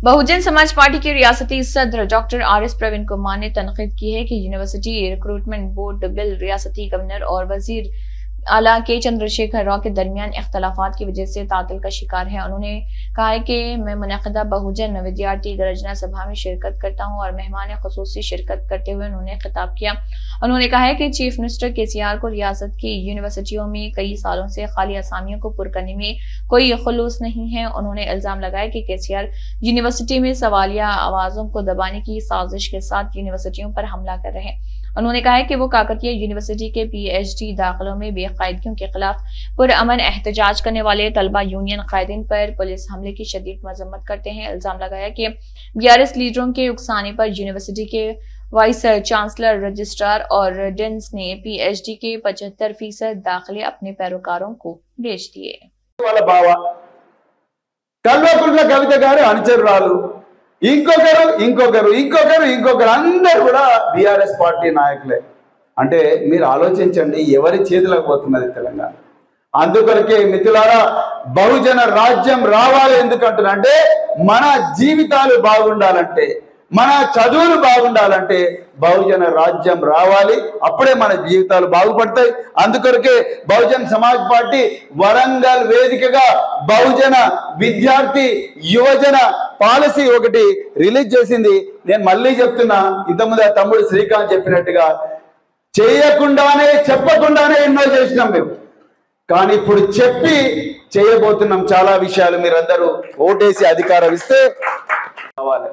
बहुजन समाज पार्टी के रियासती सदर doctor R S Praveen Kumar ने तनकीद की है कि यूनिवर्सिटी रिक्रूटमेंट बोर्ड बिल रियासती गवर्नर और वजीर आला के चंद्रशेखर राव के दरमियान इख्तलाफात की वजह से तातल का शिकार है उन्होंने कहा है कि मैं मुनदा बहुजन विद्यार्थी गर्जना सभा में शिरकत करता हूं और मेहमान खसूसी शिरकत करते हुए उन्होंने खिताब किया उन्होंने कहा है कि चीफ मिनिस्टर के सी आर को रियासत की यूनिवर्सिटियों में कई सालों से खाली असामियों को पुर करने में कोई खलूस नहीं है उन्होंने इल्जाम लगाया कि के सी आर यूनिवर्सिटी में सवालिया आवाजों को दबाने की साजिश के साथ यूनिवर्सिटियों पर हमला कर रहे हैं उन्होंने कहा है कि वो काकतीय यूनिवर्सिटी के पीएचडी दाखिलों में बेकायदगियों के खिलाफ पुरअमन एहतजाज करने वाले तलबा यूनियन कायदीन पर पुलिस हमले की शदीद मजम्मत करते हैं इल्जाम लगाया कि बीआरएस लीडरों के उकसाने पर यूनिवर्सिटी के वाइस चांसलर रजिस्ट्रार और डेंस ने पीएचडी के पचहत्तर फीसद दाखिले अपने पैरोकारों को बेच दिए వాళ్ళ బావ కల్వకుంట్ల కవిత గారు అనుచరురాలు ఇంకొకరు ఇంకొకరు ఇంకొకరు ఇంకొకరు అందరు కూడా బీఆర్ఎస్ పార్టీ నాయకులే అంటే మీరు ఆలోచించండి ఎవరి చేతులకు పోతున్నది తెలంగాణ అందుకొరకే మిత్రులారా బహుజన రాజ్యం రావాలి ఎందుకంటున్నంటే మన జీవితాలు బాగుండాలంటే మన చదువులు బాగుండాలంటే బహుజన రాజ్యం రావాలి అప్పుడే మన జీవితాలు బాగుపడతాయి అందుకొరకే బహుజన్ సమాజ్ పార్టీ వరంగల్ వేదికగా బహుజన విద్యార్థి యువజన పాలసీ ఒకటి రిలీజ్ చేసింది నేను మళ్ళీ చెప్తున్నా ఇంతకుముందు ఆ తమ్ముడు శ్రీకాంత్ చెప్పినట్టుగా చేయకుండానే చెప్పకుండానే ఎన్నో చేసినాం మేము కానీ ఇప్పుడు చెప్పి చేయబోతున్నాం చాలా విషయాలు మీరందరూ ఓటేసి అధికారం ఇస్తే కావాలి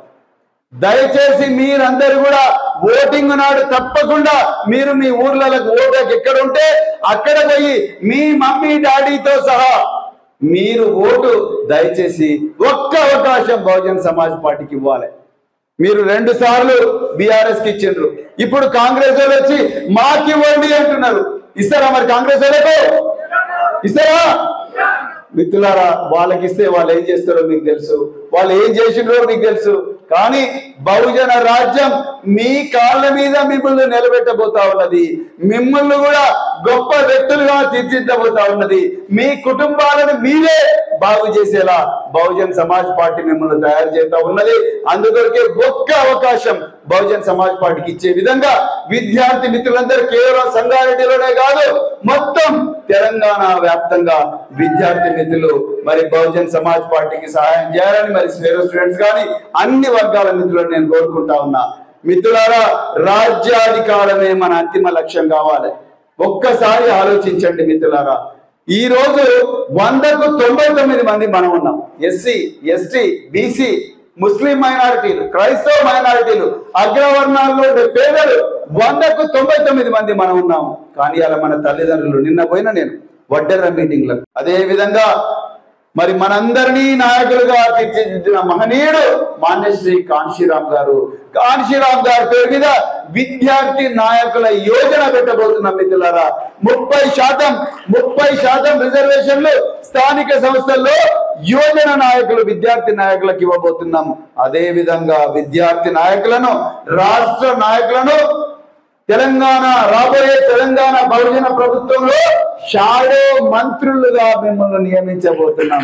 దయచేసి మీరందరూ కూడా ఓటింగ్ నాడు తప్పకుండా మీరు మీ ఊర్లకు ఓటకు ఎక్కడ ఉంటే అక్కడ పోయి మీ మమ్మీ డాడీతో సహా మీరు ఓటు దయచేసి ఒక్క అవకాశం బహుజన్ సమాజ్ పార్టీకి ఇవ్వాలి మీరు రెండు సార్లు బీఆర్ఎస్ కి ఇచ్చిండ్రు ఇప్పుడు కాంగ్రెస్ వాళ్ళు వచ్చి మాకివ్వండి అంటున్నారు ఇస్తారా మరి కాంగ్రెస్ వాళ్ళకు ఇస్తారా మిత్రులారా వాళ్ళకి ఇస్తే వాళ్ళు ఏం చేస్తారో మీకు తెలుసు వాళ్ళు ఏం చేసిండ్రో మీకు తెలుసు కానీ బహుజన రాజ్యం మీ కాళ్ళ మీద మిమ్మల్ని నిలబెట్టబోతా ఉన్నది మిమ్మల్ని కూడా గొప్ప వ్యక్తులుగా తీర్చిద్దబోతా ఉన్నది మీ కుటుంబాలను మీరే బాగు చేసేలా బహుజన్ సమాజ్ పార్టీ మిమ్మల్ని తయారు చేస్తా ఉన్నది అందుకొరకే ఒక్క అవకాశం బహుజన్ సమాజ్ పార్టీకి ఇచ్చే విధంగా విద్యార్థి మిత్రులందరూ కేవలం సంగారెడ్డిలోనే కాదు మొత్తం తెలంగాణ వ్యాప్తంగా విద్యార్థి మిత్రులు మరి బహుజన్ సమాజ్ పార్టీకి సహాయం చేయాలని మరి స్వేరో స్టూడెంట్స్ కానీ అన్ని వర్గాల మిత్రులను నేను కోరుకుంటా ఉన్నా మిత్రులారా రాజ్యాధికారమే మన అంతిమ లక్ష్యం కావాలి ఒక్కసారి ఆలోచించండి మిత్రులారా ఈ రోజు వందకు తొంభై తొమ్మిది మంది మనం ఉన్నాం ఎస్సీ ఎస్టీ బీసీ ముస్లిం మైనారిటీలు క్రైస్తవ మైనారిటీలు అగ్రవర్ణాల్లో ఉండే పేదలు వందకు తొంభై తొమ్మిది మంది మనం ఉన్నాం కానీ అలా మన తల్లిదండ్రులు నిన్న పోయిన నేను వడ్డెర్ర మీటింగ్ లో అదే విధంగా మరి మనందరినీ నాయకులుగా తీర్చిదిద్దిన మహనీయుడు మాన్యశ్రీ కాన్షీరామ్ గారు కాన్షీరామ్ గారి పేరు మీద విద్యార్థి నాయకుల యోజన పెట్టబోతున్నాం మిత్రులారా ముప్పై శాతం ముప్పై శాతం రిజర్వేషన్లు స్థానిక సంస్థల్లో యువజన నాయకులు విద్యార్థి నాయకులకు ఇవ్వబోతున్నాం అదే విధంగా విద్యార్థి నాయకులను రాష్ట్ర నాయకులను తెలంగాణ రాబోయే తెలంగాణ బహుజన ప్రభుత్వంలో షాడో మంత్రులుగా మిమ్మల్ని నియమించబోతున్నాం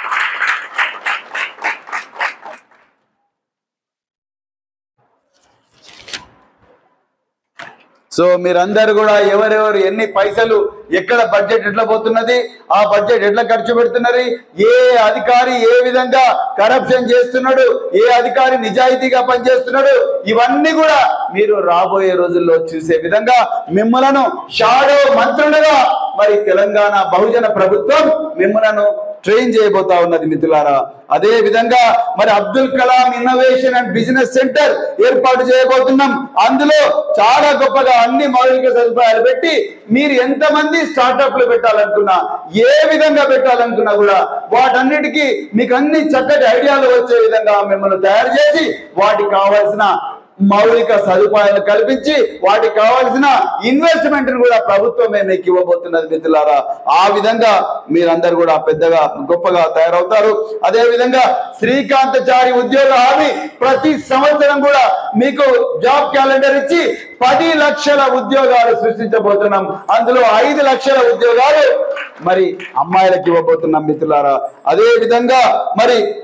సో మీరందరూ కూడా ఎవరెవరు ఎన్ని పైసలు ఎక్కడ బడ్జెట్ ఎట్లా పోతున్నది ఆ బడ్జెట్ ఎట్లా ఖర్చు పెడుతున్నది ఏ అధికారి ఏ విధంగా కరప్షన్ చేస్తున్నాడు ఏ అధికారి నిజాయితీగా పనిచేస్తున్నాడు ఇవన్నీ కూడా మీరు రాబోయే రోజుల్లో చూసే విధంగా మిమ్మలను షాడో మంత్రులుగా మరి తెలంగాణ బహుజన ప్రభుత్వం మిమ్మలను ట్రైన్ చేయబోతా ఉన్నది మిత్రులారా అదే విధంగా మరి Abdul Kalam innovation and business centre ఏర్పాటు చేయబోతున్నాం అందులో చాలా గొప్పగా అన్ని మౌలిక సదుపాయాలు పెట్టి మీరు ఎంతమంది స్టార్టప్లు పెట్టాలనుకున్నా ఏ విధంగా పెట్టాలనుకున్నా కూడా వాటన్నిటికీ మీకు అన్ని చక్కటి ఐడియాలు వచ్చే విధంగా మిమ్మల్ని తయారు చేసి వాటికి కావాల్సిన మౌలిక సదుపాయాలు కల్పించి వాటికి కావాల్సిన ఇన్వెస్ట్మెంట్ కూడా ప్రభుత్వమే మీకు ఇవ్వబోతున్నది మిత్రులారా ఆ విధంగా మీరందరూ కూడా పెద్దగా గొప్పగా తయారవుతారు అదే విధంగా శ్రీకాంతచారి ఉద్యోగ హామీ ప్రతి సంవత్సరం కూడా మీకు జాబ్ క్యాలెండర్ ఇచ్చి పది లక్షల ఉద్యోగాలు సృష్టించబోతున్నాం అందులో ఐదు లక్షల ఉద్యోగాలు మరి అమ్మాయిలకు ఇవ్వబోతున్నాం మిత్రులారా అదే విధంగా మరి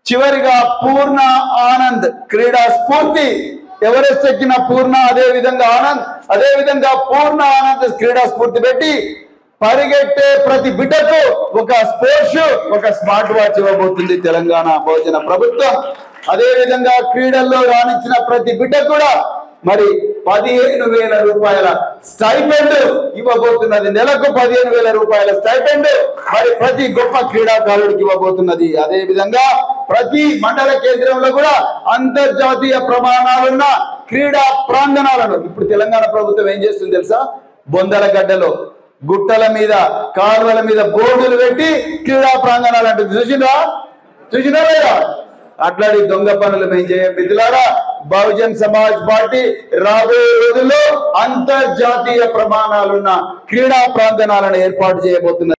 చివరిగా పూర్ణ ఆనంద్ క్రీడా స్ఫూర్తి ఎవరెస్ట్ ఎక్కిన పూర్ణ అదే విధంగా ఆనంద్ అదే విధంగా పూర్ణ ఆనంద్ క్రీడా స్ఫూర్తి పెట్టి పరిగెట్టే ప్రతి బిడ్డకు ఒక స్పోర్ట్స్ షూ ఒక స్మార్ట్ వాచ్ ఇవ్వబోతుంది తెలంగాణ భోజన ప్రభుత్వం అదే విధంగా క్రీడల్లో రాణించిన ప్రతి బిడ్డ కూడా మరి పదిహేను వేల రూపాయల స్టైపెండ్ ఇవ్వబోతున్నది నెలకు పదిహేను వేల రూపాయల స్టైపెండ్ మరి ప్రతి గొప్ప క్రీడాకారుడికి ఇవ్వబోతున్నది అదే విధంగా ప్రతి మండల కేంద్రంలో కూడా అంతర్జాతీయ ప్రమాణాలున్న క్రీడా ప్రాంగణాలను ఇప్పుడు తెలంగాణ ప్రభుత్వం ఏం చేస్తుంది తెలుసా బొందల గడ్డలో గుట్టల మీద కాలువల మీద బోర్డులు పెట్టి క్రీడా ప్రాంగణాలు అంటే చూసినా చూసినా లేదా అట్లాంటి దొంగ పనులు మేము చేయం మిత్రులారా బహుజన్ సమాజ్ పార్టీ రాబోయే రోజుల్లో అంతర్జాతీయ ప్రమాణాలున్న క్రీడా ప్రాంగణాలను ఏర్పాటు చేయబోతున్నది